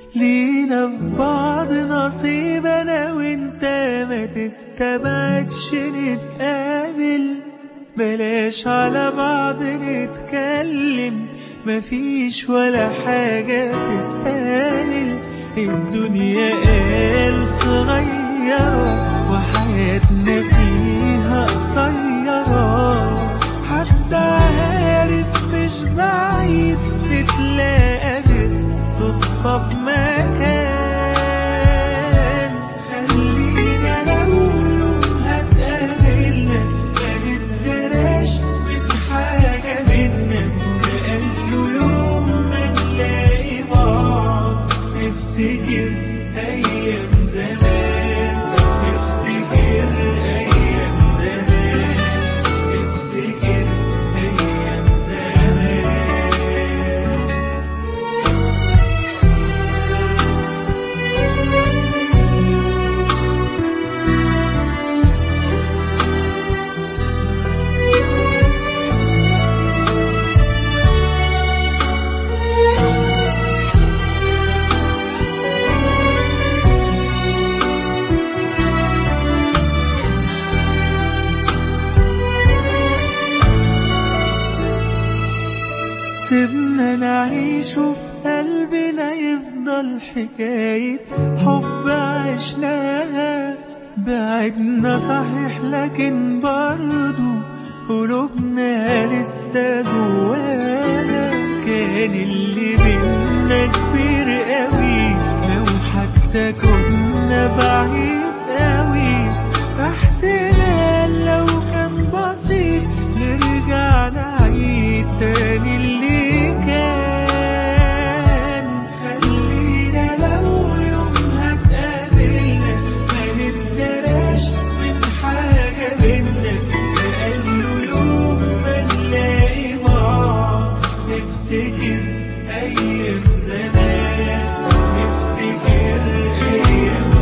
لينا في بعض نصيب انا وانت ما تستبعدش نتقابل بلاش على بعض نتكلم مفيش ولا حاجة تستاهل الدنيا قال صغيرة وحياتنا فيها قصيرة حد عارف مش بعيد نتلاقى بالصدفة في مكان خلينا لو يوم هتقابلنا ما نتدراش من حاجة بينا لأنه يوم ما نلاقي بعض نفتكر أيام زمان نفتكر أيام زمان نفتكر أيام زمان سيبنا نعيش وفي قلبنا يفضل حكاية حب عشناها بعدنا صحيح لكن برضو قلوبنا لسه جوانا كان اللي بينا كبير قوي لو حتى كنا بعيد قوي احتمال لو كان بسيط نرجع نعيد تاني اللي كان خلينا لو يوم هتقابلنا ما نتدراش من حاجة بينا لأنه يوم ما نلاقي بعض نفتكر أيام زمان نفتكر أيام